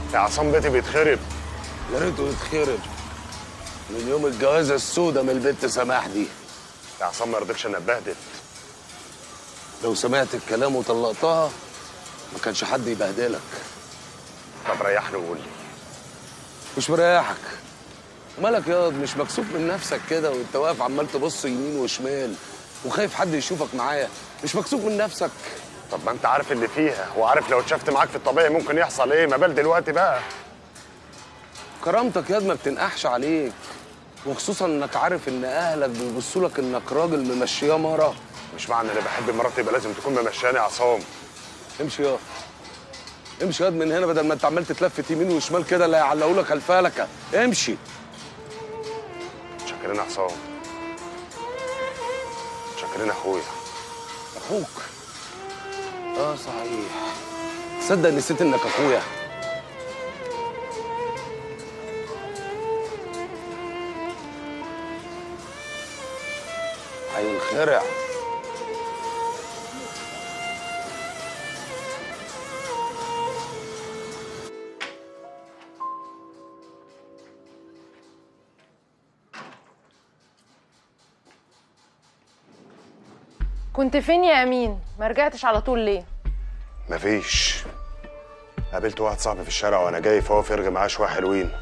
يا عصام بيتي بيتخرب يا ريته يتخرب من يوم الجوازه السودة من البنت سماح دي يا عصام ما رضيتش انا اتبهدل لو سمعت الكلام وطلقتها ما كانش حد يبهدلك طب ريحني وقول لي مش مريحك مالك ياض مش مكسوف من نفسك كده وانت واقف عمال تبص يمين وشمال وخايف حد يشوفك معايا مش مكسوف من نفسك طب ما انت عارف اللي فيها وعارف لو اتشافت معاك في الطبيعي ممكن يحصل ايه ما بال دلوقتي بقى كرامتك ياض ما بتنقحش عليك وخصوصا انك عارف ان اهلك بيبصوا لك انك راجل ممشياه مره مش معنى اني بحب مراتي يبقى لازم تكون ممشاني يا عصام امشي ياض امشي ياض من هنا بدل ما انت عمال تتلفت يمين وشمال كده لا يعلقوا لك الفلكه امشي متشكرين يا عصام متشكرين يا اخويا اخوك اه صحيح تصدق نسيت انك اخويا هينخرع كنت فين يا امين ما رجعتش على طول ليه مفيش قابلت واحد صاحبي في الشارع وانا جاي فهو فرغ معاه شويه حلوين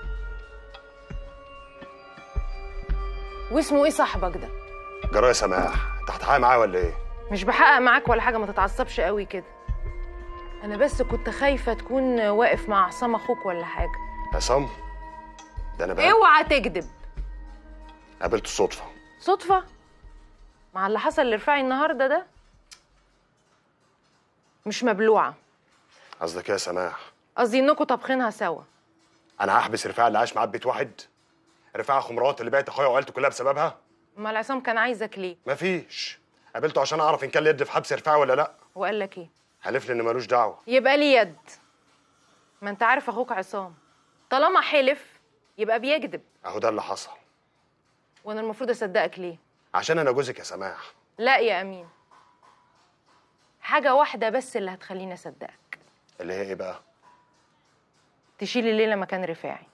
واسمه ايه صاحبك ده جرايه سماح انت هتحقق معاه ولا ايه مش بحقق معاك ولا حاجه ما تتعصبش قوي كده انا بس كنت خايفه تكون واقف مع عصام اخوك ولا حاجه عصام ده انا بقى اوعى تكذب قابلته صدفه صدفه مع اللي حصل لرفاعي النهارده ده مش مبلوعه قصدك ايه يا سماح قصدي انكم طابخينها سوا انا هحبس رفاعي اللي عايش معاه في بيت واحد رفاعي اخو مرات اللي بعت اخويا وعيلته كلها بسببها امال عصام كان عايزك ليه مفيش قابلته عشان اعرف ان كان لي يد في حبس رفاعي ولا لا وقال لك ايه حلف لي ان ملوش دعوه يبقى لي يد ما انت عارف اخوك عصام طالما حلف يبقى بيكذب اهو ده اللي حصل وانا المفروض اصدقك ليه عشان انا جوزك يا سماح لا يا امين حاجه واحده بس اللي هتخليني اصدقك اللي هي ايه بقى تشيل الليله مكان رفاعي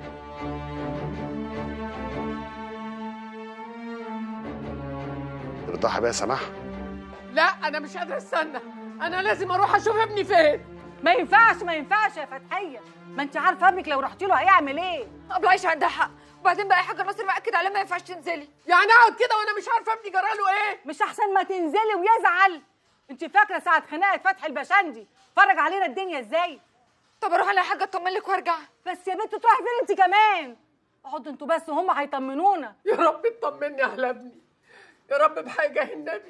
بتضحي بيا يا سماح لا انا مش قادره استنى انا لازم اروح اشوف ابني فين ما ينفعش ما ينفعش يا فتحيه ما انت عارفه ابنك لو رحتي له هيعمل ايه ابله عايشه عندها حق وبعدين بقى حاجه ناصر مأكد عليها ما ينفعش تنزلي يعني اقعد كده وانا مش عارفه ابني جراله ايه مش احسن ما تنزلي ويزعل انت فاكره ساعه خناقه فتحي البشندي فرج علينا الدنيا ازاي طب اروح على حاجه اطمن لك وارجع بس يا بنت تروحي فين انت كمان اقعدوا انتوا بس وهم هيطمنونا يا رب اطمني على ابني يا رب بحاجه النبي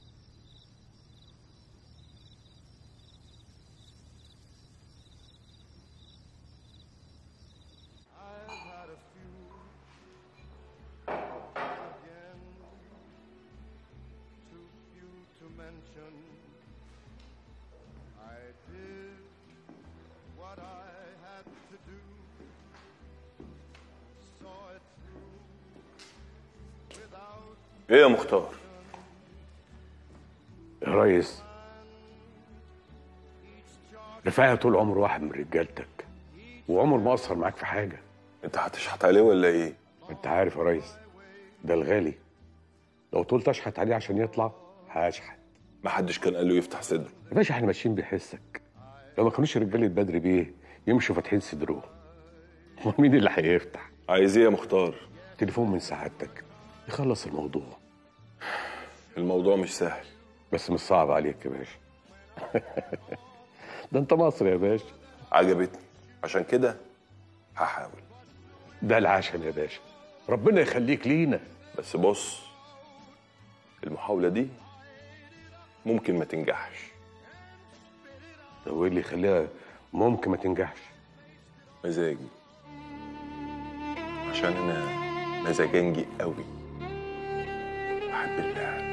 to mention I did what I had to do saw it through without ايه يا مختار يا ريس رفاعي طول عمره واحد من رجالتك وعمره ما قصر معاك في حاجه انت هتشحت عليه ولا ايه انت عارف يا ريس ده الغالي لو طولت اشحت عليه عشان يطلع هشحت محدش كان قال له يفتح صدره يا باشا احنا ماشيين بحسك لو ما كانوش رجاله بدري بيه يمشوا فاتحين صدرهم امال مين اللي هيفتح عايز ايه يا مختار تليفون من سعادتك يخلص الموضوع الموضوع مش سهل بس مش صعب عليك يا باشا ده انت مصري يا باشا عجبتني عشان كده هحاول ده العشم يا باشا ربنا يخليك لينا بس بص المحاولة دي ممكن ما تنجحش ده وايه اللي يخليها ممكن ما تنجحش مزاجي عشان انا مزاجنجي قوي بحب اللعب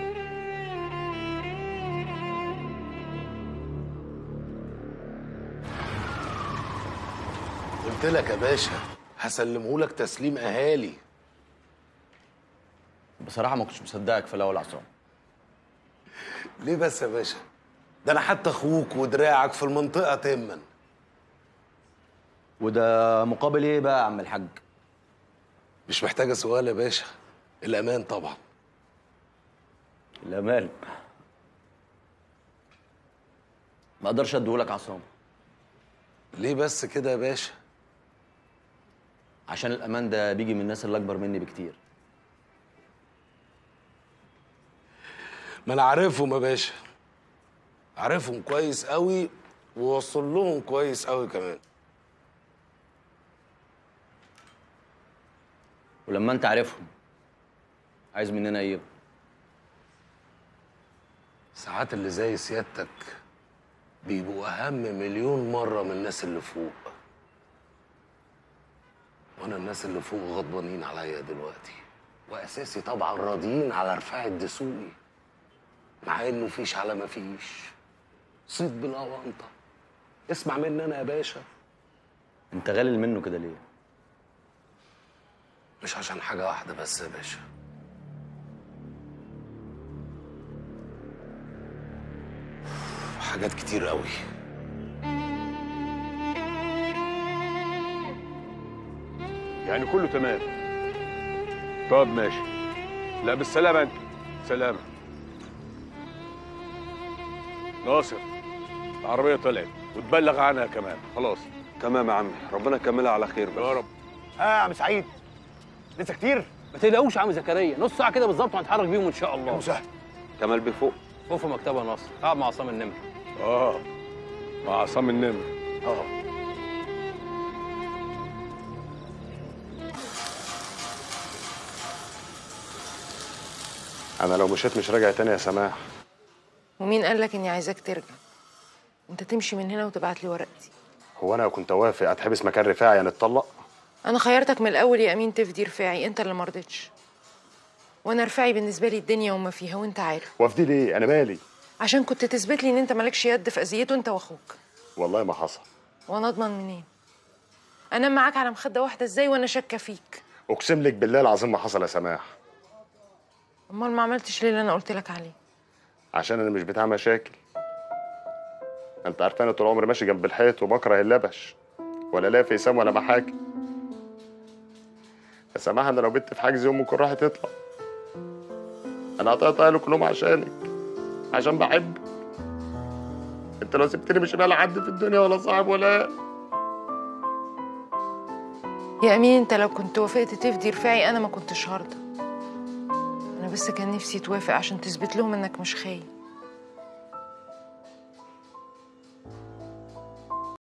قلت لك يا باشا هسلمهولك تسليم اهالي بصراحه ما كنتش مصدقك في الاول عصام ليه بس يا باشا ده انا حتى اخوك ودراعك في المنطقه تما وده مقابل ايه بقى يا عم الحاج مش محتاجه سؤال يا باشا الامان طبعا الامان ما اقدرش اديهولك عصام ليه بس كده يا باشا عشان الامان ده بيجي من الناس اللي اكبر مني بكتير ما انا عارفهم يا باشا عارفهم كويس قوي ووصل لهم كويس قوي كمان ولما انت عارفهم عايز مننا ايه ساعات اللي زي سيادتك بيبقوا اهم مليون مره من الناس اللي فوق وانا الناس اللي فوق غضبانين عليا دلوقتي واساسي طبعا راضيين على رفاعة دسوقي مع انه فيش على ما فيش صيد بلا وانطه اسمع مني انا يا باشا انت غالي منه كده ليه مش عشان حاجه واحده بس يا باشا حاجات كتير قوي يعني كله تمام طب ماشي لا بالسلامة انت سلامة ناصر العربية طلعت وتبلغ عنها كمان خلاص تمام يا عمي ربنا يكملها على خير بس يا رب ها يا عم سعيد لسه كتير ما تقلقوش يا عم زكريا نص ساعه كده بالظبط وهنتحرك بيهم ان شاء الله مسهل كمال بفوق فوق في مكتبه يا ناصر قاعد مع عصام النمر اه مع عصام النمر اه انا لو مشيت مش راجع تاني يا سماح ومين قال لك اني عايزاك ترجع انت تمشي من هنا وتبعت لي ورقتي هو انا كنت اوافق اتحبس مكان رفاعي نتطلق انا خيرتك من الاول يا امين تفدي رفاعي انت اللي مرضتش وانا رفاعي بالنسبه لي الدنيا وما فيها وانت عارف وافدي ليه انا مالي عشان كنت تثبت لي ان انت مالكش يد في اذيته انت واخوك والله ما حصل وانا اضمن منين انام معاك على مخده واحده ازاي وانا شاكه فيك اقسم لك بالله العظيم ما حصل يا سماح امال ما عملتش ليه اللي انا قلت لك عليه عشان انا مش بتاع مشاكل انت عارف انا طول عمري ماشي جنب الحيط وبكره اللبش ولا لا في سام ولا محاكي يا سماح انا لو بنت في حجز يوم ممكن روحي تطلع انا قطعت اهلي كلهم عشانك عشان بحبك انت لو سبتني مش هيبقى لا حد في الدنيا ولا صاحب ولا يا امين انت لو كنت وافقت تفدي رفاعي انا ما كنتش هرضى انا بس كان نفسي توافق عشان تثبت لهم انك مش خاين